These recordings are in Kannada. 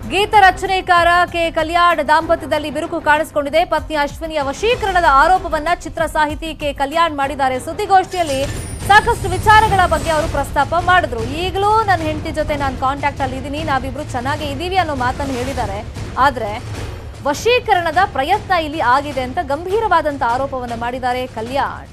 ಗೀತ ರಚನೆಕಾರ ಕೆ ಕಲ್ಯಾಣ್ ದಾಂಪತ್ಯದಲ್ಲಿ ಬಿರುಕು ಕಾಣಿಸಿಕೊಂಡಿದೆ ಪತ್ನಿ ಅಶ್ವಿನಿಯ ವಶೀಕರಣದ ಆರೋಪವನ್ನ ಚಿತ್ರ ಸಾಹಿತಿ ಕೆ ಕಲ್ಯಾಣ್ ಮಾಡಿದ್ದಾರೆ ಸುದ್ದಿಗೋಷ್ಠಿಯಲ್ಲಿ ಸಾಕಷ್ಟು ವಿಚಾರಗಳ ಬಗ್ಗೆ ಅವರು ಪ್ರಸ್ತಾಪ ಮಾಡಿದ್ರು ಈಗಲೂ ನನ್ನ ಹೆಂಡತಿ ಜೊತೆ ನಾನು ಕಾಂಟ್ಯಾಕ್ಟ್ ಅಲ್ಲಿ ಇದ್ದೀನಿ ನಾವಿಬ್ರು ಚೆನ್ನಾಗಿ ಇದೀವಿ ಅನ್ನೋ ಮಾತನ್ನು ಹೇಳಿದ್ದಾರೆ ಆದ್ರೆ ವಶೀಕರಣದ ಪ್ರಯತ್ನ ಇಲ್ಲಿ ಆಗಿದೆ ಅಂತ ಗಂಭೀರವಾದಂತ ಆರೋಪವನ್ನ ಮಾಡಿದ್ದಾರೆ ಕಲ್ಯಾಣ್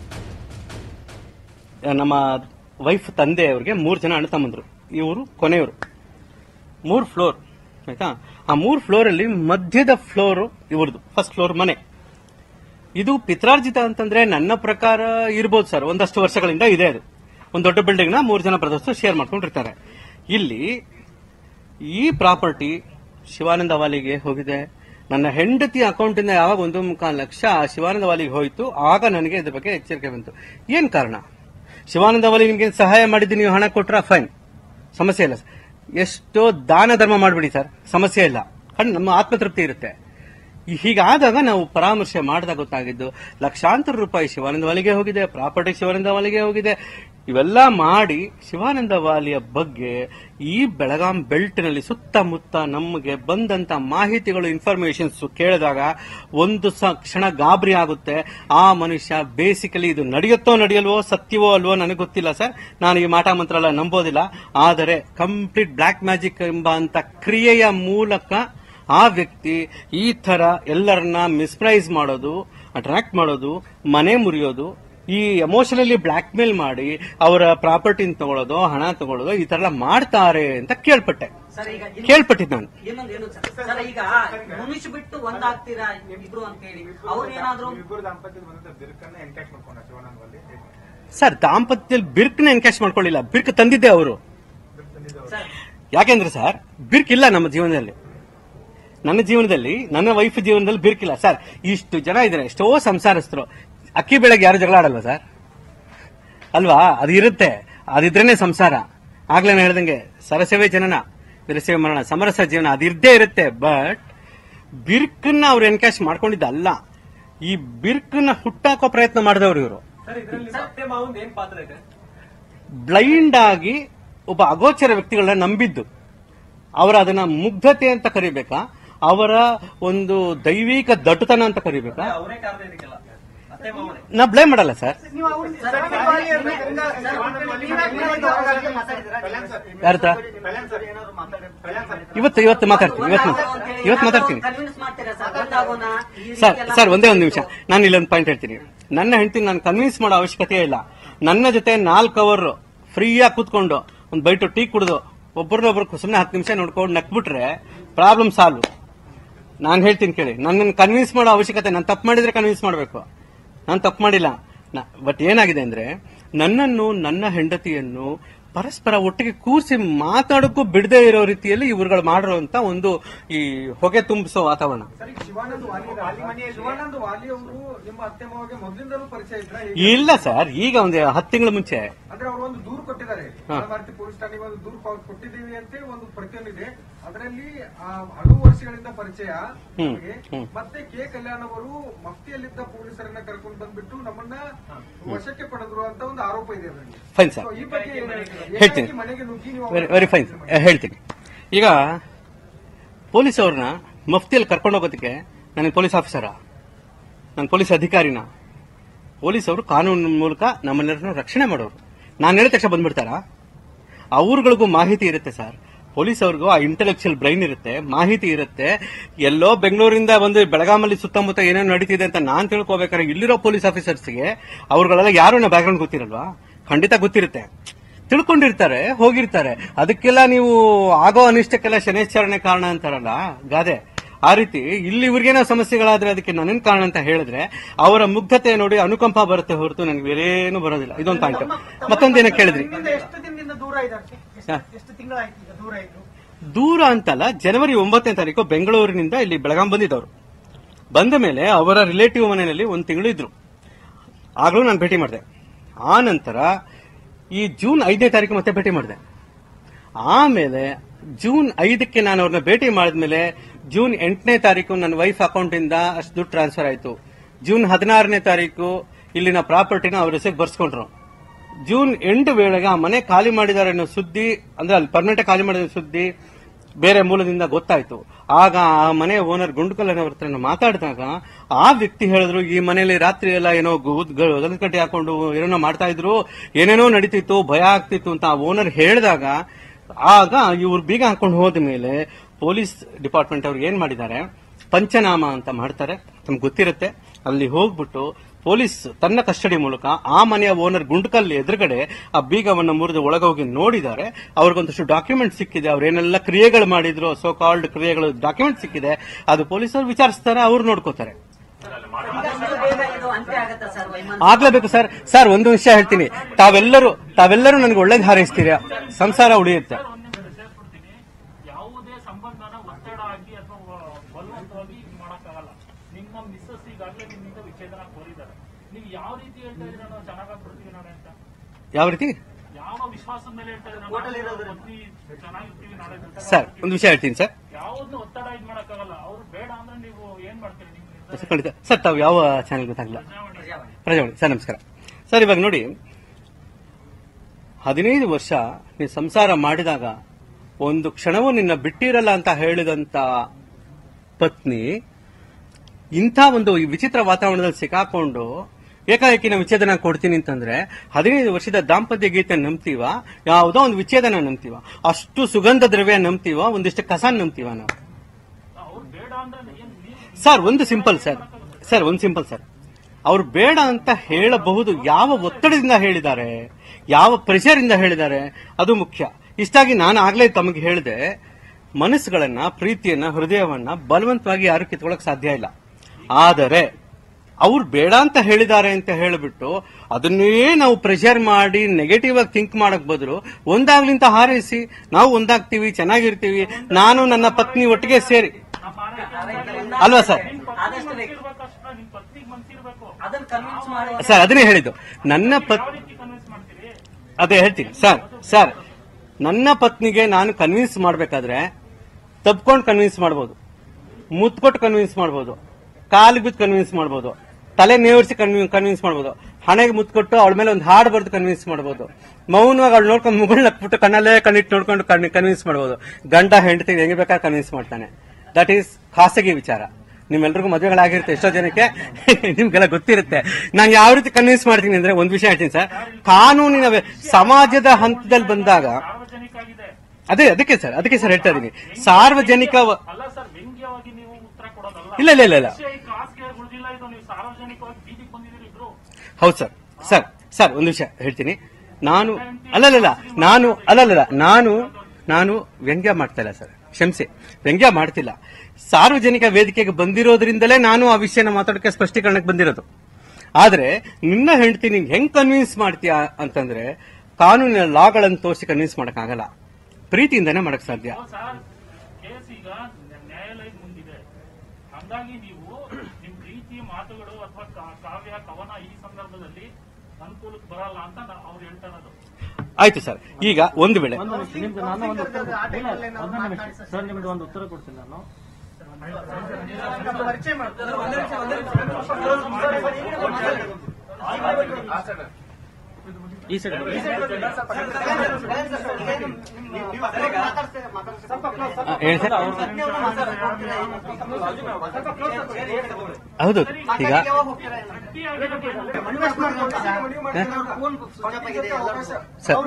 ನಮ್ಮ ವೈಫ್ ತಂದೆ ಅವ್ರಿಗೆ ಮೂರು ಜನ ಅಣ್ಣ ತಮ್ಮಂದ್ರು ಇವರು ಕೊನೆಯವರು ಮೂರು ಫ್ಲೋರ್ ಆಯ್ತಾ ಆ ಮೂರು ಫ್ಲೋರ್ ಅಲ್ಲಿ ಮಧ್ಯದ ಫ್ಲೋರ್ ಇವ್ರದ್ದು ಫಸ್ಟ್ ಫ್ಲೋರ್ ಮನೆ ಇದು ಪಿತ್ರಾರ್ಜಿತ ಅಂತಂದ್ರೆ ನನ್ನ ಪ್ರಕಾರ ಇರ್ಬೋದು ಸರ್ ಒಂದಷ್ಟು ವರ್ಷಗಳಿಂದ ಇದೆ ಅದು ಒಂದು ದೊಡ್ಡ ಬಿಲ್ಡಿಂಗ್ ನ ಮೂರು ಜನ ಬ್ರದರ್ಸ್ ಶೇರ್ ಮಾಡ್ಕೊಂಡಿರ್ತಾರೆ ಇಲ್ಲಿ ಈ ಪ್ರಾಪರ್ಟಿ ಶಿವಾನಂದ ವಾಲಿಗೆ ಹೋಗಿದೆ ನನ್ನ ಹೆಂಡತಿ ಅಕೌಂಟ್ ಇಂದ ಯಾವಾಗ ಒಂದು ಮುಕ್ಕಾಲು ಲಕ್ಷ ಶಿವಾನಂದ ವಾಲಿಗೆ ಹೋಯಿತು ಆಗ ನನಗೆ ಇದ್ರ ಬಗ್ಗೆ ಎಚ್ಚರಿಕೆ ಬಂತು ಏನ್ ಕಾರಣ ಶಿವಾನಂದ ವಾಲಿ ನಿಮ್ಗೆ ಸಹಾಯ ಮಾಡಿದ್ದು ನೀವು ಹಣ ಕೊಟ್ರ ಫೈನ್ ಸಮಸ್ಯೆ ಇಲ್ಲ ಸರ್. ಎಷ್ಟೋ ದಾನ ಧರ್ಮ ಮಾಡ್ಬಿಡಿ ಸರ್ ಸಮಸ್ಯೆ ಇಲ್ಲ ಕಣ್ ನಮ್ಮ ಆತ್ಮತೃಪ್ತಿ ಇರುತ್ತೆ ಈ- ಹೀಗಾದಾಗ ನಾವು ಪರಾಮರ್ಶೆ ಮಾಡಿದಾಗ ಗೊತ್ತಾಗಿದ್ದು ಲಕ್ಷಾಂತರ ರೂಪಾಯಿ ಶಿವಾನಂದ ವಾಲಿಗೆ ಹೋಗಿದೆ ಪ್ರಾಪರ್ಟಿ ಶಿವಾನಂದ ವಾಲಿಗೆ ಹೋಗಿದೆ ಇವೆಲ್ಲ ಮಾಡಿ ಶಿವಾನಂದ ವಾಲಿಯ ಬಗ್ಗೆ ಈ ಬೆಳಗಾಂ ಬೆಲ್ಟ್ ನಲ್ಲಿ ಸುತ್ತಮುತ್ತ ನಮಗೆ ಬಂದಂತ ಮಾಹಿತಿಗಳು ಇನ್ಫಾರ್ಮೇಶನ್ಸ್ ಕೇಳಿದಾಗ ಒಂದು ಸ ಕ್ಷಣ ಗಾಬರಿ ಆಗುತ್ತೆ ಆ ಮನುಷ್ಯ ಬೇಸಿಕಲಿ ಇದು ನಡೆಯುತ್ತೋ ನಡೆಯಲ್ವೋ ಸತ್ಯವೋ ಅಲ್ವೋ ನನಗೆ ಗೊತ್ತಿಲ್ಲ ಸರ್ ನಾನು ಈ ಮಾಟ ಮಂತ್ರ ಎಲ್ಲ ನಂಬೋದಿಲ್ಲ ಆದರೆ ಕಂಪ್ಲೀಟ್ ಬ್ಲಾಕ್ ಮ್ಯಾಜಿಕ್ ಎಂಬ ಅಂತ ಕ್ರಿಯೆಯ ಮೂಲಕ ಆ ವ್ಯಕ್ತಿ ಈ ತರ ಎಲ್ಲರನ್ನ ಮಿಸ್ಪ್ರೈಸ್ ಮಾಡೋದು ಅಟ್ರಾಕ್ಟ್ ಮಾಡೋದು ಮನೆ ಮುರಿಯೋದು ಈ ಎಮೋಷನಲಿ ಬ್ಲಾಕ್ ಮೇಲ್ ಮಾಡಿ ಅವರ ಪ್ರಾಪರ್ಟಿನ ತಗೊಳ್ಳೋದು ಹಣ ತಗೊಳ್ಳೋದು ಈ ತರ ಎಲ್ಲ ಮಾಡ್ತಾರೆ ಅಂತ ಕೇಳ್ಪಟ್ಟೆ ಸರ್ ಈಗ ಇನ್ನು- ಕೇಳ್ಪಟ್ಟಿದ್ದು ನಾನು ಇನ್ನೊಂದು ಏನು ಸರ್ ಸರ್ ಈಗ ಮುನಿಷ್ ಬಿಟ್ಟು ಒಂದಾಗ್ತೀರಾ ಇಬ್ರು ಅಂತ ಹೇಳಿ ಅವ್ರೇನಾದ್ರೂ ಇಬ್ಬರು ದಾಂಪತ್ಯದ ಬಂದಂತ ಬಿರುಕನ್ನ ಎನ್ಕ್ಯಾಶ್ ಮಾಡ್ಕೊಂಡ ಶಿವಾನಂದಲ್ಲಿ ಸರ್ ದಾಂಪತ್ಯದಲ್ಲಿ ಬಿರ್ಕ್ನ ಎನ್ಕ್ಯಾಶ್ ಮಾಡ್ಕೊಳ್ಳಿಲ್ಲ ಬಿರ್ಕ್ ತಂದಿದ್ದೆ ಅವರು ಸರ್ ಯಾಕೆಂದ್ರೆ ಸರ್ ಬಿರ್ಕ್ ಇಲ್ಲ ನಮ್ಮ ಜೀವನದಲ್ಲಿ ನನ್ನ ಜೀವನದಲ್ಲಿ ನನ್ನ ವೈಫ್ ಜೀವನದಲ್ಲಿ ಬಿರ್ಕಿಲ್ಲ ಸರ್ ಇಷ್ಟು ಜನ ಇದ್ದಾರೆ ಎಷ್ಟೋ ಸಂಸಾರಸ್ಥರು ಅಕ್ಕಿ ಬೆಳಗ್ಗೆ ಯಾರು ಜಗಳ ಆಡಲ್ವಾ ಸರ್ ಅಲ್ವಾ ಅದು ಇರುತ್ತೆ ಅದಿದ್ರೇನೆ ಸಂಸಾರ ಆಗ್ಲೇ ನಾನು ಹೇಳ್ದಂಗೆ ಸರಸೇವೆ ಜನನ ವಿರಸೇವೆ ಮರಣ ಸಮರಸ ಜೀವನ ಅದಿರ್ದೇ ಇರುತ್ತೆ ಬಟ್ ಬಿರ್ಕನ್ನ ಅವ್ರು ಎನ್ಕ್ಯಾಶ್ ಮಾಡ್ಕೊಂಡಿದ್ದಲ್ಲ ಈ ಬಿರ್ಕನ್ನ ಹುಟ್ಟಾಕೋ ಪ್ರಯತ್ನ ಮಾಡಿದವರು ಇವರು ಬ್ಲೈಂಡ್ ಆಗಿ ಒಬ್ಬ ಅಗೋಚರ ವ್ಯಕ್ತಿಗಳನ್ನ ನಂಬಿದ್ದು ಅವರ ಅದನ್ನ ಮುಗ್ಧತೆ ಅಂತ ಕರಿಬೇಕಾ ಅವರ ಒಂದು ದೈವಿಕ ದಟ್ಟತನ ಅಂತ ಕರಿಬೇಕಾ ನಾ ಬ್ಲೇಮ್ ಮಾಡಲ್ಲ ಸರ್ ಯಾರ ಹತ್ರ? ಇವತ್ತು ಇವತ್ತು ಮಾತಾಡ್ತೀನಿ ಇವತ್ತು ಮಾತಾಡ್ತೀನಿ. ಇವತ್ತು ಮಾತಾಡ್ತೀನಿ ಕನ್ವಿನ್ಸ್ ಮಾಡ್ತೀರಾ ಸರ್ ಒಂದಾಗೋಣ ಈ ರೀತಿ ಸರ್ ಎಲ್ಲ ಸರ್ ಒಂದೇ ಒಂದು ನಿಮಿಷ ನಾನು ಇಲ್ಲೊಂದು ಪಾಯಿಂಟ್ ಹೇಳ್ತೀನಿ ನನ್ನ ಹೆಂಡತಿ ನಾನು ಕನ್ವಿನ್ಸ್ ಮಾಡೋ ಅವಶ್ಯಕತೆ ಇಲ್ಲ ನನ್ನ ಜೊತೆ ನಾಲ್ಕು ಅವರ್ ಫ್ರೀಯಾಗಿ ಕೂತ್ಕೊಂಡು ಒಂದು ಬೈಟು ಟೀ ಕುಡಿದು ಒಬ್ಬರನ್ನೊಬ್ರು ಸುಮ್ಮನೆ ಹತ್ತು ನಿಮಿಷ ನೋಡ್ಕೊಂಡು ನಕ್ಬಿಟ್ರೆ ಪ್ರಾಬ್ಲಮ್ ಸಾಲ್ವ್ ನಾನು ಹೇಳ್ತೀನಿ ಕೇಳಿ ನನ್ನನ್ನು ಕನ್ವಿನ್ಸ್ ಮಾಡೋ ಅವಶ್ಯಕತೆ ನಾನು ತಪ್ಪು ಮಾಡಿದ್ರೆ ಕನ್ವಿನ್ಸ್ ಮಾಡಬೇಕು ನಾನು ತಪ್ಪು ಮಾಡಿಲ್ಲ ಬಟ್ ಏನಾಗಿದೆ ಅಂದ್ರೆ ನನ್ನನ್ನು ನನ್ನ ಹೆಂಡತಿಯನ್ನು ಪರಸ್ಪರ ಒಟ್ಟಿಗೆ ಕೂರಿಸಿ ಮಾತಾಡೋಕ್ಕೂ ಬಿಡದೇ ಇರೋ ರೀತಿಯಲ್ಲಿ ಇವ್ರುಗಳು ಮಾಡಿರುವಂತ ಒಂದು ಈ ಹೊಗೆ ತುಂಬಿಸೋ ವಾತಾವರಣ ಸರ್ ಈಗ ಶಿವಾನಂದ್ ವಾಲಿ ವಾಲಿ ಶಿವಾನಂದ್ ವಾಲಿ ಅವರು ನಿಮ್ಮ ಅತ್ತೆ ಮಾವಗೆ ಮೊದಲಿಂದಲೂ ಪರಿಚಯ ಇದ್ರ ಇಲ್ಲ ಸರ್ ಈಗ ಒಂದು ಹತ್ತು ತಿಂಗಳ ಮುಂಚೆ ಅಂದ್ರೆ ಅವರು ಒಂದು ದೂರು ಕೊಟ್ಟಿದ್ದಾರೆ ಹಾ. ಭಾರತಿ ಪೊಲೀಸ್ ಠಾಣೆಗೆ ಒಂದು ದೂರು ಕೊ- ಕೊಟ್ಟಿದ್ದೀವಿ ಅಂತೇಳಿ ಒಂದು ಪ್ರತಿಯೊಂದಿದೆ ಅದರಲ್ಲಿ ಆ, ಹಲವು ವರ್ಷಗಳಿಂದ ಪರಿಚಯ ಹ್ಮ್, ನಮಗೆ. ಹ್ಮ್. ಮತ್ತೆ ಕೆ ಕಲ್ಯಾಣ್ ಅವರು ಮಫ್ತಿಯಲ್ಲಿದ್ದ ಪೊಲೀಸರನ್ನ ಕರ್ಕೊಂಡು ಬಂದ್ಬಿಟ್ಟು ನಮ್ಮನ್ನ ವಶಕ್ಕೆ ಪಡೆದ್ರು ಅಂತ ಒಂದು ಆರೋಪ ಇದೆ ಅದರಲ್ಲಿ ಫೈನ್ ಸರ್ So, ಈ ಬಗ್ಗೆ ಏನ್ ಹೇಳ್ತೀರಾ? ಹೇಳ್ತೀನಿ. ಏಕಾಏಕಿ ಮನೆಗೆ ನುಗ್ಗಿ ನೀವು ವೆರಿ ವೆರಿ ಫೈನ್ ಹೇಳ್ತೀನಿ ಈಗ ಪೊಲೀಸ್ ಅವ್ರನ್ನ ಮಫ್ತಿಯಲ್ಲಿ ಕರ್ಕೊಂಡು ಹೋಗೋದಕ್ಕೆ ನನಗೆ ಪೊಲೀಸ್ ಆಫೀಸರ ನಾನು ಪೊಲೀಸ್ ಅಧಿಕಾರಿನ ಪೊಲೀಸ್ ಅವರು ಕಾನೂನಿನ ಮೂಲಕ ನಮ್ಮೆಲ್ಲರನ್ನು ರಕ್ಷಣೆ ಮಾಡೋರು ನಾನು ಹೇಳಿದ ತಕ್ಷಣ ಬಂದ್ಬಿಡ್ತಾರಾ ಅವ್ರಗಳಿಗೂ ಮಾಹಿತಿ ಇರುತ್ತೆ ಸರ್ ಪೊಲೀಸ್ ಅವ್ರಿಗೂ ಆ ಇಂಟೆಲೆಕ್ಚುಯಲ್ ಬ್ರೈನ್ ಇರುತ್ತೆ ಮಾಹಿತಿ ಇರುತ್ತೆ ಎಲ್ಲೋ ಬೆಂಗಳೂರಿಂದ ಒಂದು ಬೆಳಗಾಮಲ್ಲಿ ಸುತ್ತಮುತ್ತ ಏನೇನು ನಡೀತಿದೆ ಅಂತ ನಾನ್ ತಿಳ್ಕೊಬೇಕಾದ್ರೆ ಇಲ್ಲಿರೋ ಪೊಲೀಸ್ ಆಫೀಸರ್ಸ್ಗೆ ಅವ್ರುಗಳೆಲ್ಲ ಯಾರು ಬ್ಯಾಕ್ ಗ್ರೌಂಡ್ ಗೊತ್ತಿರಲ್ವಾ ಖಂಡಿತ ಗೊತ್ತಿರುತ್ತೆ ತಿಳ್ಕೊಂಡಿರ್ತಾರೆ ಹೋಗಿರ್ತಾರೆ ಅದಕ್ಕೆಲ್ಲ ನೀವು ಆಗೋ ಅನಿಷ್ಟಕ್ಕೆಲ್ಲ ಶನೇಶ್ಚರಣೆ ಕಾರಣ ಅಂತಾರಲ್ಲ ಗಾದೆ ಆ ರೀತಿ ಇಲ್ಲಿ ಇವ್ರಿಗೇನೋ ಸಮಸ್ಯೆಗಳಾದ್ರೆ ಅದಕ್ಕೆ ನನ್ನೇನ್ ಕಾರಣ ಅಂತ ಹೇಳಿದ್ರೆ ಅವರ ಮುಗ್ಧತೆ ನೋಡಿ ಅನುಕಂಪ ಬರುತ್ತೆ ಹೊರತು ನನಗೆ ಬೇರೇನು ಬರೋದಿಲ್ಲ ಇದೊಂದು ಪಾಯಿಂಟ್ ಮತ್ತೊಂದೇನ ಕೇಳಿದ್ರಿ ನಿಮ್ಮಿಂದ ಎಷ್ಟು ದಿನದಿಂದ ದೂರ ಇದ್ದಾರೆ ಹಾ. ಎಷ್ಟು ತಿಂಗಳಾಯ್ತು ಈಗ ದೂರ ಇದ್ದು ದೂರ ಅಂತಲ್ಲ ಜನವರಿ ಒಂಬತ್ತನೇ ತಾರೀಕು ಬೆಂಗಳೂರಿನಿಂದ ಇಲ್ಲಿ ಬೆಳಗಾಂ ಬಂದಿದ್ದವರು ಬಂದ ಮೇಲೆ ಅವರ ರಿಲೇಟಿವ್ ಮನೆಯಲ್ಲಿ ಒಂದು ತಿಂಗಳು ಇದ್ರು ಆಗಲೂ ನಾನು ಭೇಟಿ ಮಾಡಿದೆ ಆ ನಂತರ ಈ ಜೂನ್ ಐದನೇ ತಾರೀಕು ಮತ್ತೆ ಭೇಟಿ ಮಾಡಿದೆ ಆಮೇಲೆ ಜೂನ್ ಐದಕ್ಕೆ ನಾನು ಅವ್ರನ್ನ ಭೇಟಿ ಮಾಡಿದ್ಮೇಲೆ ಜೂನ್ ಎಂಟನೇ ತಾರೀಕು ನನ್ನ ವೈಫ್ ಅಕೌಂಟಿಂದ ಅಷ್ಟು ದುಡ್ಡು ಟ್ರಾನ್ಸ್ಫರ್ ಆಯಿತು ಜೂನ್ ಹದಿನಾರನೇ ತಾರೀಕು ಇಲ್ಲಿನ ಪ್ರಾಪರ್ಟಿನ ಅವ್ರ ಹೆಸರಿಗೆ ಬರ್ಸ್ಕೊಂಡ್ರು ಜೂನ್ ಎಂಟು ವೇಳೆಗೆ ಆ ಮನೆ ಖಾಲಿ ಮಾಡಿದ್ದಾರೆ ಅನ್ನೋ ಸುದ್ದಿ ಅಂದ್ರೆ ಅಲ್ಲಿ ಪರ್ಮನೆಂಟ್ ಖಾಲಿ ಮಾಡಿದ ಸುದ್ದಿ ಬೇರೆ ಮೂಲದಿಂದ ಗೊತ್ತಾಯ್ತು ಆಗ ಆ ಮನೆ ಓನರ್ ಗುಂಡುಕಲ್ಲನವ್ರ ಹತ್ರ ಮಾತಾಡಿದಾಗ ಆ ವ್ಯಕ್ತಿ ಹೇಳಿದ್ರು ಈ ಮನೆಯಲ್ಲಿ ರಾತ್ರಿ ಎಲ್ಲ ಏನೋ ಗಲಕಟ್ಟಿ ಹಾಕೊಂಡು ಏನೋ ಮಾಡ್ತಾ ಇದ್ರು ಏನೇನೋ ನಡೀತಿತ್ತು ಭಯ ಆಗ್ತಿತ್ತು ಅಂತ ಆ ಓನರ್ ಹೇಳಿದಾಗ ಆಗ ಇವ್ರು ಬೀಗ ಹಾಕೊಂಡು ಹೋದ ಮೇಲೆ ಪೊಲೀಸ್ ಡಿಪಾರ್ಟ್ಮೆಂಟ್ ಅವ್ರು ಏನ್ ಮಾಡಿದ್ದಾರೆ ಪಂಚನಾಮ ಅಂತ ಮಾಡ್ತಾರೆ ತಮ್ಗೆ ಗೊತ್ತಿರುತ್ತೆ ಅಲ್ಲಿ ಹೋಗ್ಬಿಟ್ಟು ಪೊಲೀಸ್ ತನ್ನ ಕಸ್ಟಡಿ ಮೂಲಕ ಆ ಮನೆಯ ಓನರ್ ಗುಂಡ್ಕಲ್ಲಿ ಎದುರುಗಡೆ ಆ ಬೀಗವನ್ನು ಮುರಿದು ಒಳಗೋಗಿ ನೋಡಿದ್ದಾರೆ ಅವ್ರಿಗೊಂದಷ್ಟು ಡಾಕ್ಯುಮೆಂಟ್ ಸಿಕ್ಕಿದೆ ಅವ್ರೇನೆಲ್ಲ ಕ್ರಿಯೆಗಳು ಮಾಡಿದ್ರು ಸೋ ಕಾಲ್ಡ್ ಕ್ರಿಯೆಗಳು ಡಾಕ್ಯುಮೆಂಟ್ ಸಿಕ್ಕಿದೆ ಅದು ಪೊಲೀಸರು ವಿಚಾರಿಸ್ತಾರೆ ಅವ್ರು ನೋಡ್ಕೋತಾರೆ ಆದಷ್ಟು ಬೇಗ ಇದು ಅಂತ್ಯ ಆಗತ್ತಾ ಸರ್ ವೈಮನ್ ಆಗ್ಲೇಬೇಕು ಸರ್ ಸರ್ ಒಂದು ವಿಷಯ ಹೇಳ್ತೀನಿ ತಾವೆಲ್ಲರೂ ತಾವೆಲ್ಲರೂ ನನಗೆ ಒಳ್ಳೇದು ಹಾರೈಸ್ತೀರಾ ಸಂಸಾರ ಉಳಿಯುತ್ತೆ ಸೇರ್ಪಡ್ತೀನಿ ಯಾವುದೇ ಸಂಬಂಧನ ಒತ್ತಡ ಆಗಿ ಅಥವಾ ಬಲವಂತವಾಗಿ ಇದು ಮಾಡಕ್ಕಾಗಲ್ಲ ನಿಮ್ಮ ಮಿಸ್ಸಸ್ ಈಗಾಗಲೇ ನಿಮ್ಮಿಂದ ವಿಚ್ಛೇದನ ಕೋರಿದ್ದಾರೆ ನೀವು ಯಾವ ರೀತಿ ಹೇಳ್ತಾ ಇದ್ದೀರಾ ನಾವು ಚೆನ್ನಾಗಾಗ್ಬಿಡ್ತೀವಿ ನಾಳೆ ಅಂತ ಯಾವ ರೀತಿ ಯಾವ ವಿಶ್ವಾಸದ ಮೇಲೆ ಹೇಳ್ತಾ ಇದ್ದೀರಾ ಪತ್ನಿ ಚೆನ್ನಾಗಿರ್ತೀವಿ ನಾಳೆ ಅಂತ ಸರ್ ಒಂದು ವಿಷಯ ಹೇಳ್ತೀನಿ ಸರ್ ಯಾವ್ದು ಒತ್ತಡ ಇದು ಮಾಡಕ್ಕಾಗಲ್ಲ ಅವ್ರು ಬೇಡ ಅಂದ್ರೆ ನೀವು ಏನ್ ಮಾಡ್ತೀರಿ ನಿಮ್ ನಿರ್ಧಾರ ಸರ್, ಖಂಡಿತ ಸರ್ ತಾವು ಯಾವ ಚಾನೆಲ್ ಗೊತ್ತಾಗಲ್ಲ ಪ್ರಜಾವಾಣಿ ಸರ್ ನಮಸ್ಕಾರ ಸರ್ ಇವಾಗ ನೋಡಿ ಹದಿನೈದು ವರ್ಷ ನೀನು ಸಂಸಾರ ಮಾಡಿದಾಗ ಒಂದು ಕ್ಷಣವೂ ನಿನ್ನ ಬಿಟ್ಟಿರಲ್ಲ ಅಂತ ಹೇಳಿದಂತ ಪತ್ನಿ ಇಂಥ ಒಂದು ವಿಚಿತ್ರ ವಾತಾವರಣದಲ್ಲಿ ಸಿಕ್ಕಾಕೊಂಡು ಏಕಾಏಕಿನ ವಿಚ್ಛೇದನ ಕೊಡ್ತೀನಿ ಅಂತಂದ್ರೆ ಹದಿನೈದು ವರ್ಷದ ದಾಂಪತ್ಯ ಗೀತೆ ನಂಬ್ತೀವ ಯಾವುದೋ ಒಂದು ವಿಚ್ಛೇದನ ನಂಬ್ತೀವ ಅಷ್ಟು ಸುಗಂಧ ದ್ರವ್ಯ ನಂಬ್ತೀವ ಒಂದಿಷ್ಟು ಕಸ ನಂಬ್ತೀವ ನಾವು ಅವ್ರು ಬೇಡ ಅಂದ್ರೆ ಏನ್ ನೀವು ಸರ್ ಒಂದು ಸಿಂಪಲ್ ಸರ್ ಸರ್ ಒಂದು ಸಿಂಪಲ್ ಸರ್ ಅವ್ರು ಬೇಡ ಅಂತ ಹೇಳಬಹುದು ಯಾವ ಒತ್ತಡದಿಂದ ಹೇಳಿದ್ದಾರೆ ಯಾವ ಪ್ರೆಷರ್ ಇಂದ ಹೇಳಿದ್ದಾರೆ ಅದು ಮುಖ್ಯ ಇಷ್ಟಾಗಿ ನಾನು ಆಗ್ಲೇ ತಮಗೆ ಹೇಳಿದೆ ಮನಸ್ಸುಗಳನ್ನ ಪ್ರೀತಿಯನ್ನ ಹೃದಯವನ್ನ ಬಲವಂತವಾಗಿ ಯಾರು ಕಿತ್ಕೊಳ್ಳಕ್ ಸಾಧ್ಯ ಇಲ್ಲ ಆದರೆ ಅವ್ರು ಬೇಡ ಅಂತ ಹೇಳಿದ್ದಾರೆ ಅಂತ ಹೇಳಿಬಿಟ್ಟು ಅದನ್ನೇ ನಾವು ಪ್ರೆಷರ್ ಮಾಡಿ ನೆಗೆಟಿವ್ ಆಗಿ ಥಿಂಕ್ ಮಾಡಕ್ ಬದಲು ಒಂದಾಗ್ಲಿಂತ ಹಾರೈಸಿ ನಾವು ಒಂದಾಗ್ತೀವಿ ಚೆನ್ನಾಗಿರ್ತೀವಿ ನಾನು ನನ್ನ ಪತ್ನಿ ಒಟ್ಟಿಗೆ ಸೇರಿ ಅಲ್ವಾ ಸರ್ ಆದಷ್ಟು ಬೇಗ ಇರ್ಬೇಕಷ್ಟ ನಿಮ್ ಪತ್ನಿಗೆ ಮನ್ಸಿರ್ಬೇಕು ಅದನ್ನ ಕನ್ವಿನ್ಸ್ ಮಾಡುವ ಸರ್ ಅದನ್ನೇ ಹೇಳಿದ್ದು ನನ್ನ ಪತ್ ಯಾವ ರೀತಿ ಕನ್ವಿನ್ಸ್ ಮಾಡ್ತೀರಿ ಅದೇ ಹೇಳ್ತೀನಿ ಸರ್ ಸರ್ ನನ್ನ ಪತ್ನಿಗೆ ನಾನು ಕನ್ವಿನ್ಸ್ ಮಾಡ್ಬೇಕಾದ್ರೆ ತಪ್ಕೊಂಡು ಕನ್ವಿನ್ಸ್ ಮಾಡ್ಬೋದು ಮುತ್ಕೊಟ್ಟು ಕನ್ವಿನ್ಸ್ ಮಾಡ್ಬೋದು ಕಾಲಿಗೆ ಬಿದ್ದು ಕನ್ವಿನ್ಸ್ ಮಾಡ್ಬೋದು ತಲೆ ನೇವರಿಸಿ ಕನ್ವಿನ್ಸ್ ಮಾಡ್ಬೋದು ಹಣೆಗೆ ಮುತ್ಕೊಟ್ಟು ಅವಳ ಮೇಲೆ ಒಂದು ಹಾಡು ಬರೆದು ಕನ್ವಿನ್ಸ್ ಮಾಡ್ಬೋದು ಮೌನವಾಗಿ ಅವಳು ನೋಡ್ಕೊಂಡು ಮುಗುಳ್ನ ಹಾಕ್ಬಿಟ್ಟು ಕಣ್ಣಲ್ಲೇ ಕಣ್ಣಿಟ್ಟು ನೋಡ್ಕೊಂಡು ಕನ್ವಿನ್ಸ್ ಮಾಡ್ಬೋದು ಗಂಡ ಹೆಂಡತಿ ಹೆಂಗೆ ಬೇಕಾದ್ರೆ ಕನ್ವಿನ್ಸ್ ಮಾಡ್ತಾನೆ ದಟ್ ಈಸ್ ಖಾಸಗಿ ವಿಚಾರ ನಿಮ್ಮೆಲ್ರಿಗೂ ಮದುವೆಗಳಾಗಿರುತ್ತೆ ಎಷ್ಟೋ ಜನಕ್ಕೆ ನಿಮ್ಗೆಲ್ಲ ಗೊತ್ತಿರುತ್ತೆ ನಾನು ಯಾವ ರೀತಿ ಕನ್ವಿನ್ಸ್ ಮಾಡ್ತೀನಿ ಅಂದ್ರೆ ಒಂದು ವಿಷಯ ಹೇಳ್ತೀನಿ ಸರ್ ಕಾನೂನಿನ ವ್ಯ- ಸಮಾಜದ ಹಂತದಲ್ಲಿ ಬಂದಾಗ ಸಾರ್ವಜನಿಕ ಆಗಿದೆ ಅದೇ ಅದಕ್ಕೆ ಸರ್ ಅದಕ್ಕೆ ಸರ್ ಹೇಳ್ತಾ ಇದೀನಿ ಸಾರ್ವಜನಿಕ ವ- ಅಲ್ಲ ಸರ್ ವ್ಯಂಗ್ಯವಾಗಿ ನೀವು ಉತ್ತರ ಕೊಡೋದಲ್ಲ ಇಲ್ಲ ಇಲ್ಲ ಇಲ್ಲ ಇಲ್ಲ ವಿಷಯ ಈ ಖಾಸಗಿ ಉಳಿದಿಲ್ಲ ಇದು ನೀವು ಸಾರ್ವಜನಿಕವಾಗಿ ಬೀದಿಗೆ ಬಂದಿದ್ದೀರಿ ಇಬ್ರು ಹೌದು ಸರ್ ಸರ್ ಸರ್ ಒಂದು ವಿಷಯ ಹೇಳ್ತೀನಿ ನಾನು ಅಲ್ಲಲ್ಲ ನಾನು ಅಲ್ಲಲ್ಲ ನಾನು ನಾನು ವ್ಯಂಗ್ಯ ಮಾಡ್ತಾ ಇಲ್ಲ ಸರ್ ಕ್ಷಮಿಸಿ ವ್ಯಂಗ್ಯ ಮಾಡ್ತಿಲ್ಲ ಸಾರ್ವಜನಿಕ ವೇದಿಕೆಗೆ ಬಂದಿರೋದ್ರಿಂದಲೇ ನಾನು ಆ ವಿಷಯನ ಮಾತಾಡೋಕೆ ಸ್ಪಷ್ಟೀಕರಣಕ್ಕೆ ಬಂದಿರೋದು ಆದ್ರೆ ನಿನ್ನ ಹೆಂಡತಿ ನಿಂಗೆ ಹೆಂಗ್ ಕನ್ವಿನ್ಸ್ ಮಾಡ್ತೀಯಾ ಅಂತಂದ್ರೆ ಕಾನೂನಿನ ಲಾಗಳನ್ನು ತೋರಿಸಿ ಕನ್ವಿನ್ಸ್ ಮಾಡಕ್ಕಾಗಲ್ಲ ಪ್ರೀತಿಯಿಂದನೇ ಮಾಡಕ್ ಸಾಧ್ಯ ಸರ್ ಕೇಸ್ ಈಗ ನ್ಯಾಯಾಲಯದ ಮುಂದಿದೆ ಹಂಗಾಗಿ ನೀವು ನಿಮ್ ಪ್ರೀತಿ ಮಾತುಗಳು ಅಥವಾ ಕಾವ್ಯ ಕವನ ಈ ಸಂದರ್ಭದಲ್ಲಿ ಅನುಕೂಲಕ್ಕೆ ಬರಲ್ಲ ಅಂತ ನಾ- ಅವ್ರು ಹೇಳ್ತಾ ಇರೋದು ಆಯ್ತು ಸರ್ ಈಗ ಒಂದು ವೇಳೆ ನಿಮ್ಗೆ ನಾನು ಒಂದು ಉತ್ತರ ಕೊಡ್ತೀನಿ. ಇಲ್ಲ, ಒಂದೇ ನಿಮಿಷ. ಸರ್ ನಿಮ್ಗೆ ಒಂದು ಉತ್ತರ ಕೊಡ್ತೀನಿ ನಾನು ಈ ಸೈಡ್ ಬನ್ನಿ. ಆ, ಹೇಳಿ ಸರ್ ಹೌದು ಈಗ ಸರ್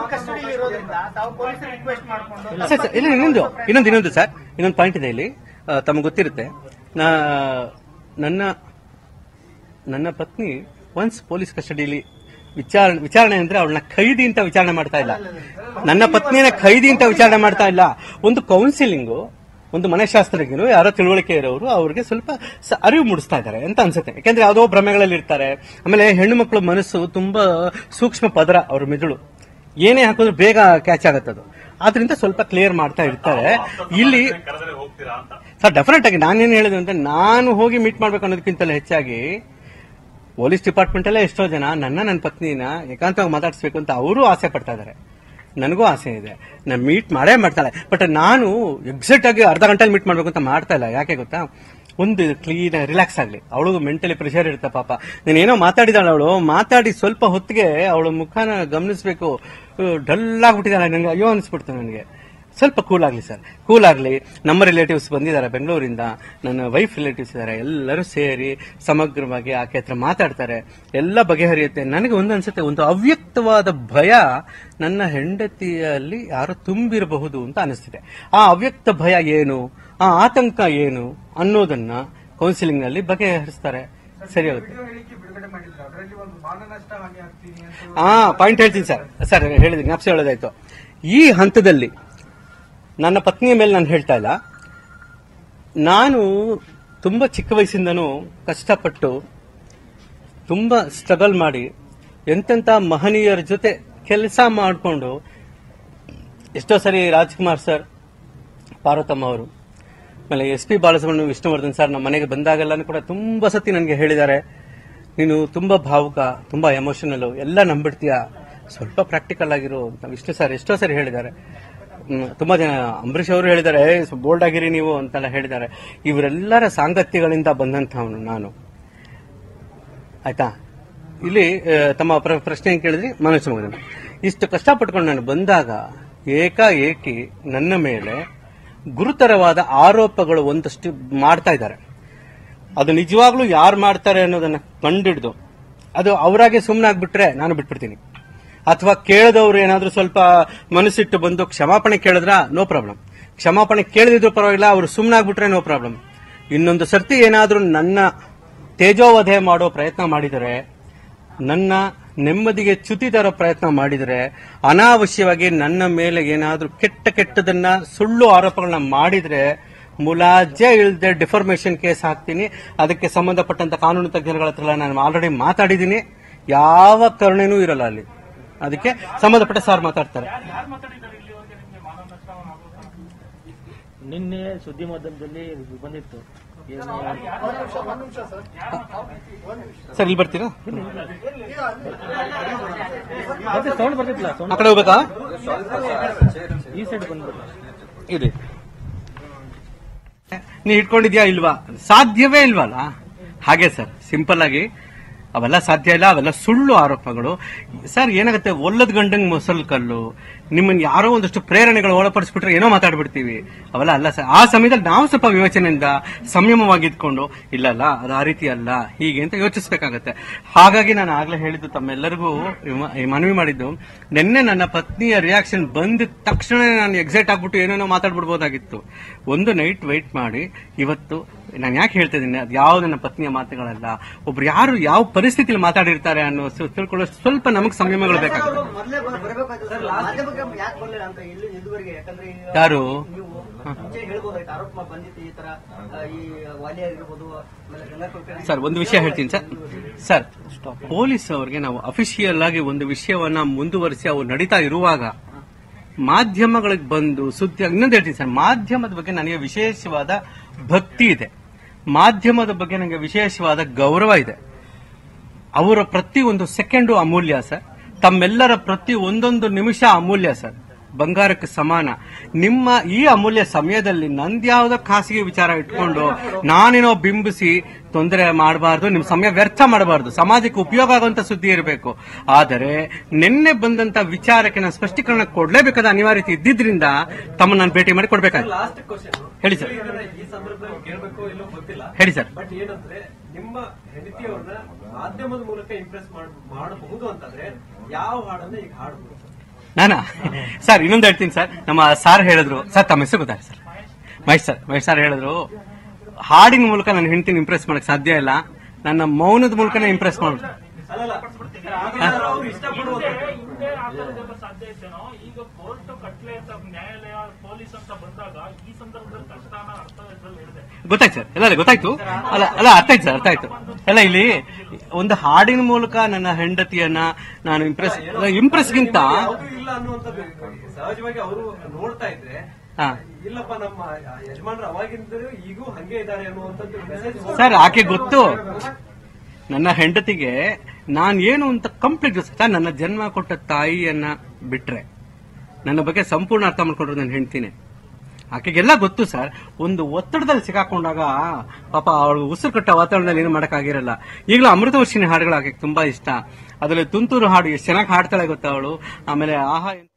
ಸರ್ ಸರ್ ಇಲ್ಲ ಇನ್ನೊಂದು ಇನ್ನೊಂದು ಇನ್ನೊಂದು ಸರ್ ಇನ್ನೊಂದು ಪಾಯಿಂಟ್ ಇದೆ ಇಲ್ಲಿ ಆ, ತಮಗೆ ಗೊತ್ತಿರುತ್ತೆ ನಾ ನನ್ನ ನನ್ನ ಪತ್ನಿ ಒನ್ಸ್ ಪೊಲೀಸ್ ಕಸ್ಟಡಿಯಲ್ಲಿ ವಿಚಾರಣೆ ವಿಚಾರಣೆ ಅಂದ್ರೆ ಅವಳನ್ನ ಖೈದಿ ಅಂತ ವಿಚಾರಣೆ ಮಾಡ್ತಾ ಇಲ್ಲ ನನ್ನ ಪತ್ನಿಯನ್ನ ಖೈದಿ ಅಂತ ವಿಚಾರಣೆ ಮಾಡ್ತಾ ಇಲ್ಲ ಒಂದು ಕೌನ್ಸಿಲಿಂಗು ಒಂದು ಮನಃಶಾಸ್ತ್ರಜ್ಞರು ಯಾರೋ ತಿಳುವಳಿಕೆ ಇರೋರು ಅವ್ರಿಗೆ ಸ್ವಲ್ಪ ಸ- ಅರಿವು ಮೂಡಿಸ್ತಾ ಇದ್ದಾರೆ ಅಂತ ಅನ್ಸುತ್ತೆ ಯಾಕಂದ್ರೆ ಯಾವುದೋ ಭ್ರಮೆಗಳಲ್ಲಿ ಇರ್ತಾರೆ ಆಮೇಲೆ ಹೆಣ್ಣು ಮಕ್ಕಳ ಮನಸ್ಸು ತುಂಬಾ ಸೂಕ್ಷ್ಮ ಪದರ ಅವ್ರ ಮೆದುಳು ಏನೇ ಹಾಕಿದ್ರು ಬೇಗ ಕ್ಯಾಚ್ ಆಗತ್ತದು ಆದ್ರಿಂದ ಸ್ವಲ್ಪ ಕ್ಲಿಯರ್ ಮಾಡ್ತಾ ಇರ್ತಾರೆ ಇಲ್ಲಿ ಸರ್ ಡೆಫಿನೆಟ್ ಆಗಿ ನಾನೇನು ಹೇಳಿದೆ ಅಂದ್ರೆ ನಾನು ಹೋಗಿ ಮೀಟ್ ಮಾಡ್ಬೇಕು ಅನ್ನೋದಕ್ಕಿಂತಲೂ ಹೆಚ್ಚಾಗಿ ಪೊಲೀಸ್ ಡಿಪಾರ್ಟ್ಮೆಂಟ್ ಅಲ್ಲೇ ಎಷ್ಟೋ ಜನ ನನ್ನ ನನ್ನ ಪತ್ನಿನ ಏಕಾಂತವಾಗಿ ಮಾತಾಡಿಸ್ಬೇಕು ಅಂತ ಅವರು ಆಸೆ ಪಡ್ತಾ ಇದ್ದಾರೆ ನನಗೂ ಆಸೆ ಇದೆ ನಾನು ಮೀಟ್ ಮಾಡೇ ಮಾಡ್ತಾಳೆ ಬಟ್ ನಾನು ಎಕ್ಸಾಕ್ಟ್ ಆಗಿ ಅರ್ಧ ಗಂಟೆಲಿ ಮೀಟ್ ಮಾಡ್ಬೇಕು ಅಂತ ಮಾಡ್ತಾ ಇಲ್ಲ ಯಾಕೆ ಗೊತ್ತಾ ಒಂದು ಕ್ಲೀನ್ ರಿಲ್ಯಾಕ್ಸ್ ಆಗಲಿ ಅವಳು ಮೆಂಟಲಿ ಪ್ರೆಷರ್ ಇರುತ್ತೆ ಪಾಪ ನೀನೇನೋ ಮಾತಾಡಿದಾಳೆ ಅವಳು ಮಾತಾಡಿ ಸ್ವಲ್ಪ ಹೊತ್ತಿಗೆ ಅವಳ ಮುಖನ ಗಮನಿಸಬೇಕು ಡಲ್ ಆಗ್ಬಿಟ್ಟಿದ್ದಾಳೆ ನನಗೆ ಅಯ್ಯೋ ಅನಿಸ್ಬಿಡ್ತು ನನಗೆ ಸ್ವಲ್ಪ ಕೂಲ್ ಆಗಲಿ ಸರ್ ಕೂಲ್ ಆಗಲಿ ನಮ್ಮ ರಿಲೇಟಿವ್ಸ್ ಬಂದಿದ್ದಾರೆ ಬೆಂಗಳೂರಿಂದ ನನ್ನ ವೈಫ್ ರಿಲೇಟಿವ್ಸ್ ಇದ್ದಾರೆ ಎಲ್ಲರೂ ಸೇರಿ ಸಮಗ್ರವಾಗಿ ಆಕೆ ಹತ್ರ ಮಾತಾಡ್ತಾರೆ ಎಲ್ಲ ಬಗೆಹರಿಯುತ್ತೆ ನನಗೆ ಒಂದು ಅನ್ಸುತ್ತೆ ಒಂದು ಅವ್ಯಕ್ತವಾದ ಭಯ ನನ್ನ ಹೆಂಡತಿಯಲ್ಲಿ ಯಾರೋ ತುಂಬಿರಬಹುದು ಅಂತ ಅನಿಸ್ತಿದೆ ಆ ಅವ್ಯಕ್ತ ಭಯ ಏನು ಆ ಆತಂಕ ಏನು ಅನ್ನೋದನ್ನ ಕೌನ್ಸಿಲಿಂಗ್ ನಲ್ಲಿ ಬಗೆಹರಿಸ್ತಾರೆ ಸರಿ ಹೋಗುತ್ತೆ ವಿಡಿಯೋ ಹೇಳಿಕೆ ಬಿಡುಗಡೆ ಮಾಡಿದ್ರು ಅದರಲ್ಲಿ ಒಂದು ಮಾನನಷ್ಟ ಹಾನಿ ಆಗ್ತೀನಿ ಅಂತ ಆ ಪಾಯಿಂಟ್ ಹೇಳ್ತೀನಿ ಸರ್ ಸರ್ ಹೇಳಿದ್ದೀನಿ ಜ್ಞಾಪಿಸಿ ಹೇಳೋದಾಯ್ತು ಈ ಹಂತದಲ್ಲಿ ನನ್ನ ಪತ್ನಿಯ ಮೇಲೆ ನಾನು ಹೇಳ್ತಾ ಇಲ್ಲ ನಾನು ತುಂಬಾ ಚಿಕ್ಕ ವಯಸ್ಸಿಂದನೂ ಕಷ್ಟಪಟ್ಟು ತುಂಬಾ ಸ್ಟ್ರಗಲ್ ಮಾಡಿ ಎಂತೆಂಥ ಮಹನೀಯರ ಜೊತೆ ಕೆಲಸ ಮಾಡಿಕೊಂಡು ಎಷ್ಟೋ ಸರಿ ರಾಜ್ಕುಮಾರ್ ಸರ್ ಪಾರ್ವತಮ್ಮ ಅವರು ಆಮೇಲೆ S P Balasubrahmanya Vishnuvardhan sir ನಮ್ಮ ಮನೆಗೆ ಬಂದಾಗೆಲ್ಲ ಕೂಡ ತುಂಬಾ ಸತಿ ನನಗೆ ಹೇಳಿದ್ದಾರೆ ನೀನು ತುಂಬಾ ಭಾವುಕ ತುಂಬಾ ಎಮೋಷನಲ್ ಎಲ್ಲ ನಂಬಿಡ್ತೀಯ ಸ್ವಲ್ಪ ಪ್ರಾಕ್ಟಿಕಲ್ ಆಗಿರು ಅಂತ ವಿಷ್ಣು ಸರ್ ಎಷ್ಟೋ ಸರಿ ಹೇಳಿದ್ದಾರೆ ಹ್ಮ್, ತುಂಬಾ ಜನ ಅಂಬರೀಷ್ ಅವರು ಹೇಳಿದ್ದಾರೆ ಬೋಲ್ಡ್ ಆಗಿರಿ ನೀವು ಅಂತೆಲ್ಲ ಹೇಳಿದ್ದಾರೆ ಇವರೆಲ್ಲರ ಸಾಂಗತ್ಯಗಳಿಂದ ಬಂದಂಥವನು ನಾನು ಆಯ್ತಾ ಇಲ್ಲಿ ಆ, ತಮ್ಮ ಪ್ರ- ಪ್ರಶ್ನೆ ಏನ್ ಕೇಳಿದ್ರಿ ಮನೋಜ್ ಮಗನ ಇಷ್ಟು ಕಷ್ಟಪಟ್ಕೊಂಡು ನಾನು ಬಂದಾಗ ಏಕಾಏಕಿ ನನ್ನ ಮೇಲೆ ಗುರುತರವಾದ ಆರೋಪಗಳು ಒಂದಷ್ಟು ಮಾಡ್ತಾ ಇದ್ದಾರೆ ಅದು ನಿಜವಾಗ್ಲೂ ಯಾರು ಮಾಡ್ತಾರೆ ಅನ್ನೋದನ್ನ ಕಂಡಿಡ್ದು ಅದು ಅವರಾಗೆ ಸುಮ್ಮನಾಗ್ಬಿಟ್ರೆ ನಾನು ಬಿಟ್ಬಿಡ್ತೀನಿ ಅಥವಾ ಕೇಳಿದವ್ರು ಏನಾದ್ರೂ ಸ್ವಲ್ಪ ಮನಸ್ಸಿಟ್ಟು ಬಂದು ಕ್ಷಮಾಪಣೆ ಕೇಳಿದ್ರ ನೋ ಪ್ರಾಬ್ಲಮ್ ಕ್ಷಮಾಪಣೆ ಕೇಳದಿದ್ರು ಪರವಾಗಿಲ್ಲ ಅವರು ಸುಮ್ಮನಾಗ್ಬಿಟ್ರೆ ನೋ ಪ್ರಾಬ್ಲಮ್ ಇನ್ನೊಂದು ಸರ್ತಿ ಏನಾದ್ರೂ ನನ್ನ ತೇಜೋವಧೆ ಮಾಡೋ ಪ್ರಯತ್ನ ಮಾಡಿದರೆ ನನ್ನ ನೆಮ್ಮದಿಗೆ ಚ್ಯುತಿ ತರೋ ಪ್ರಯತ್ನ ಮಾಡಿದರೆ ಅನಾವಶ್ಯವಾಗಿ ನನ್ನ ಮೇಲೆ ಏನಾದ್ರೂ ಕೆಟ್ಟ ಕೆಟ್ಟದನ್ನ ಸುಳ್ಳು ಆರೋಪಗಳನ್ನ ಮಾಡಿದ್ರೆ ಮುಲಾಜೆ ಇಲ್ಲದೆ ಡಿಫಾರ್ಮೇಶನ್ ಕೇಸ್ ಹಾಕ್ತೀನಿ ಅದಕ್ಕೆ ಸಂಬಂಧಪಟ್ಟಂತ ಕಾನೂನು ತಜ್ಞರುಗಳ ಹತ್ರ ಎಲ್ಲ ನಾನು ಆಲ್ರೆಡಿ ಮಾತಾಡಿದ್ದೀನಿ ಯಾವ ಕರುಣೆನೂ ಇರಲ್ಲ ಅಲ್ಲಿ ಅದಕ್ಕೆ ಸಂಬಂಧಪಟ್ಟ ಸಾರ್ ಮಾತಾಡ್ತಾರೆ ಯಾರು ಮಾತಾಡಿದ್ದಾರೆ ಇಲ್ಲಿವರೆಗೆ ನಿಮ್ಗೆ ಮಾನವ ನಷ್ಟ ಆಗೋದು ನಿನ್ನೆ ಸುದ್ದಿ ಮಾಧ್ಯಮದಲ್ಲಿ ಬಂದಿತ್ತು ಏನು ಸರ್ ಇಲ್ಲಿ ಬರ್ತೀರಾ ಮತ್ತೆ ಸೌಂಡ್ ಬರ್ತಿತ್ತಲ್ಲ ಆ ಸೌಂಡ್ ಕಡೆ ಹೋಗ್ಬೇಕಾ ಈ ಸೈಡ್ ಬಂದ್ಬಿಟ್ಟು ಇದೆ ನೀ ಇಟ್ಕೊಂಡಿದ್ಯಾ ಇಲ್ವಾ ಸಾಧ್ಯವೇ ಇಲ್ವಲ್ಲ ಹಾಗೆ ಸರ್ ಸಿಂಪಲ್ ಆಗಿ ಅವೆಲ್ಲ ಸಾಧ್ಯ ಇಲ್ಲ ಅವೆಲ್ಲ ಸುಳ್ಳು ಆರೋಪಗಳು ಸರ್ ಏನಾಗುತ್ತೆ ಒಲ್ಲದ ಗಂಡಂಗ್ ಮೊಸಲ್ ಕಲ್ಲು ನಿಮ್ಮನ್ನ ಯಾರೋ ಒಂದಷ್ಟು ಪ್ರೇರಣೆಗಳು ಒಳಪಡಿಸ್ಬಿಟ್ರೆ ಏನೋ ಮಾತಾಡ್ಬಿಡ್ತೀವಿ ಅವೆಲ್ಲ ಅಲ್ಲ ಸರ್ ಆ ಸಮಯದಲ್ಲಿ ನಾವು ಸ್ವಲ್ಪ ವಿವೇಚನೆಯಿಂದ ಸಂಯಮವಾಗಿದ್ಕೊಂಡು ಇಲ್ಲ ಅಲ್ಲ ಅದು ಆ ರೀತಿ ಅಲ್ಲ ಹೀಗೆ ಅಂತ ಯೋಚಿಸ್ಬೇಕಾಗತ್ತೆ ಹಾಗಾಗಿ ನಾನು ಆಗ್ಲೇ ಹೇಳಿದ್ದು ತಮ್ಮೆಲ್ಲರಿಗೂ ಮ- ಮನವಿ ಮಾಡಿದ್ದು ನಿನ್ನೆ ನನ್ನ ಪತ್ನಿಯ ರಿಯಾಕ್ಷನ್ ಬಂದ ತಕ್ಷಣ ನಾನು ಎಕ್ಸೈಟ್ ಆಗ್ಬಿಟ್ಟು ಏನೇನೋ ಮಾತಾಡ್ಬಿಡ್ಬೋದಾಗಿತ್ತು ಒಂದು ನೈಟ್ ವೈಟ್ ಮಾಡಿ ಇವತ್ತು ನಾನು ಯಾಕೆ ಹೇಳ್ತಾ ಇದ್ದೀನಿ ಅದು ಯಾವ ನನ್ನ ಪತ್ನಿಯ ಮಾತುಗಳಲ್ಲ ಒಬ್ರು ಯಾರು ಯಾವ ಪರಿಸ್ಥಿತಿಯಲ್ಲಿ ಮಾತಾಡಿರ್ತಾರೆ ಅನ್ನೋ ಸು- ತಿಳ್ಕೊಳ್ಳೋ ಸ್ವಲ್ಪ ನಮಗೆ ಸಂಯಮಗಳು ಬೇಕಾಗುತ್ತೆ ಮೊದಲೇ ಬರಬೇಕಾಯ್ತು ಸರ್ ಮಾಧ್ಯಮಕ್ಕೆ ಯಾಕೆ ಬರ್ಲಿಲ್ಲ ಅಂತ ಇಲ್ಲಿ ಇದುವರೆಗೆ ಯಾಕಂದ್ರೆ ಈಗ ಯಾರು ನೀವು ಮುಂಚೆ ಹೇಳ್ಬೋದಾಯ್ತು ಆರೋಪ ಬಂದಿತ್ತು ಈ ತರ ಆ, ಈ ವಾಲಿಯರ್ ಇರ್ಬೋದು ಆಮೇಲೆ ಗಂಗಾ ಕುಲಕರ್ಣಿ ಸರ್ ಒಂದು ವಿಷಯ ಹೇಳ್ತೀನಿ ಸರ್ ಸರ್ ಪೊಲೀಸ್ ಅವರಿಗೆ ನಾವು ಅಫಿಷಿಯಲ್ ಆಗಿ ಒಂದು ವಿಷಯವನ್ನ ಮುಂದುವರಿಸಿ ಅವು ನಡೀತಾ ಇರುವಾಗ ಮಾಧ್ಯಮಗಳಿಗೆ ಬಂದು ಸುದ್ದಿ ಇನ್ನೊಂದು ಹೇಳ್ತೀನಿ ಸರ್ ಮಾಧ್ಯಮದ ಬಗ್ಗೆ ನನಗೆ ವಿಶೇಷವಾದ ಭಕ್ತಿ ಇದೆ ಮಾಧ್ಯಮದ ಬಗ್ಗೆ ನನಗೆ ವಿಶೇಷವಾದ ಗೌರವ ಇದೆ ಅವರ ಪ್ರತಿ ಒಂದು ಸೆಕೆಂಡು ಅಮೂಲ್ಯ ಸರ್ ತಮ್ಮೆಲ್ಲರ ಪ್ರತಿ ಒಂದೊಂದು ನಿಮಿಷ ಅಮೂಲ್ಯ ಸರ್ ಬಂಗಾರಕ್ಕೆ ಸಮಾನ ನಿಮ್ಮ ಈ ಅಮೂಲ್ಯ ಸಮಯದಲ್ಲಿ ನಂದ್ಯಾವುದೋ ಖಾಸಗಿ ವಿಚಾರ ಇಟ್ಕೊಂಡು ನಾನೇನೋ ಬಿಂಬಿಸಿ ತೊಂದರೆ ಮಾಡಬಾರ್ದು ನಿಮ್ ಸಮಯ ವ್ಯರ್ಥ ಮಾಡಬಾರ್ದು ಸಮಾಜಕ್ಕೆ ಉಪಯೋಗ ಆಗುವಂತ ಸುದ್ದಿ ಇರಬೇಕು ಆದರೆ ನಿನ್ನೆ ಬಂದಂತ ವಿಚಾರಕ್ಕೆ ನಾನು ಸ್ಪಷ್ಟೀಕರಣ ಕೊಡ್ಲೇಬೇಕಾದ ಅನಿವಾರ್ಯತೆ ಇದ್ದಿದ್ರಿಂದ ತಮ್ಮ ನಾನು ಭೇಟಿ ಮಾಡಿ ಕೊಡ್ಬೇಕಾಯ್ತು ಲಾಸ್ಟ್ ಕ್ವಶನ್ ಹೇಳಿ ಸರ್ ಈ ಸಂದರ್ಭದಲ್ಲಿ ಕೇಳಬೇಕು ಇಲ್ಲೋ ಗೊತ್ತಿಲ್ಲ ಹೇಳಿ ಸರ್ ಬಟ್ ಏನಂದ್ರೆ ನಿಮ್ಮ ಹೆಂಡತಿಯವ್ರನ್ನ ಮಾಧ್ಯಮದ ಮೂಲಕ ಇಂಪ್ರೆಸ್ ಮಾಡಬಹುದು ಅಂತಂದ್ರೆ ಯಾವ ಹಾಡನ್ನ ಈಗ ಹಾಡಬಹುದು ನಾನಾ ಸರ್ ಇನ್ನೊಂದು ಹೇಳ್ತೀನಿ ಸರ್ ನಮ್ಮ ಸಾರ್ ಹೇಳಿದ್ರು ಸರ್ ತಮ್ಮ ಹೆಸರು ಗೊತ್ತಾರೆ sir Mahesh sir Mahesh sir ಹೇಳಿದ್ರು ಹಾಡಿನ ಮೂಲಕ ನನ್ನ ಹೆಂಡತಿನ ಇಂಪ್ರೆಸ್ ಮಾಡಕ್ ಸಾಧ್ಯ ಇಲ್ಲ ನನ್ನ ಮೌನದ ಮೂಲಕನೇ ಇಂಪ್ರೆಸ್ ಮಾಡ್ಬಿಟ್ಟು ಅಲ್ಲಲ್ಲ ಹಾಗಾದ್ರೆ ಅವ್ರು ಇಷ್ಟಪಡುವಂತ ಹಿಂದೆ ಆ ಥರದ್ದೆಲ್ಲ ಸಾಧ್ಯ ಇತ್ತೇನೋ ಈಗ ಕೋರ್ಟ್ ಕಟ್ಲೆ ಅಂತ ನ್ಯಾಯಾಲಯ ಪೊಲೀಸ್ ಅಂತ ಬಂದಾಗ ಈ ಸಂದರ್ಭದಲ್ಲಿ ಕಷ್ಟನ ಅರ್ಥ ಇದ್ರಲ್ಲಿ ಹೇಳಿದೆ ಗೊತ್ತಾಯ್ತು ಸರ್ ಎಲ್ಲ ಗೊತ್ತಾಯ್ತು ಅಲ್ಲ ಅಲ್ಲ ಅರ್ಥ ಆಯ್ತು ಸರ್ ಅರ್ಥ ಆಯ್ತು ಎಲ್ಲ ಇಲ್ಲಿ ಒಂದು ಹಾಡಿನ ಮೂಲಕ ನನ್ನ ಹೆಂಡತಿಯನ್ನ ನಾನು ಇಂಪ್ರೆಸ್ ಇಂಪ್ರೆಸ್ಗಿಂತ ಯಾವ್ದು ಇಲ್ಲ ಅನ್ನುವಂಥದ್ದು ಸಹಜವಾಗಿ ಅವರು ನೋಡ್ತಾ ಇದ್ರೆ ಹಾ ಇಲ್ಲಪ್ಪ ನಮ್ಮ ಯಜಮಾನ್ರು ಅವಾಗಿಂದಲೂ ಈಗೂ ಹಂಗೆ ಇದ್ದಾರೆ ಅನ್ನುವಂಥದ್ದು ಮೆಸೇಜ್ ಸರ್ ಆಕೆ ಗೊತ್ತು ನನ್ನ ಹೆಂಡತಿಗೆ ನಾನು ಏನು ಅಂತ ಕಂಪ್ಲೀಟ್ ಸರ್ ನನ್ನ ಜನ್ಮ ಕೊಟ್ಟ ತಾಯಿಯನ್ನ ಬಿಟ್ರೆ ನನ್ನ ಬಗ್ಗೆ ಸಂಪೂರ್ಣ ಅರ್ಥ ಮಾಡ್ಕೊಂಡ್ರು ನಾನು ಹೆಂಡ್ತೀನಿ ಆಕೆಗೆಲ್ಲ ಗೊತ್ತು ಸರ್ ಒಂದು ಒತ್ತಡದಲ್ಲಿ ಸಿಕ್ಕಾಕೊಂಡಾಗ ಪಾಪ ಅವಳು ಉಸಿರು ಕಟ್ಟ ವಾತಾವರಣದಲ್ಲಿ ಏನು ಮಾಡೋಕ್ಕಾಗಿರಲ್ಲ ಈಗಲೂ ಅಮೃತವರ್ಷಿಣಿ ಹಾಡುಗಳು ಆಕೆಗೆ ತುಂಬಾ ಇಷ್ಟ ಅದರಲ್ಲಿ ತುಂತುರು ಹಾಡು ಎಷ್ಟು ಚೆನ್ನಾಗಿ ಹಾಡ್ತಾಳೆ ಗೊತ್ತಾ ಅವಳು ಆಮೇಲೆ ಆಹಾ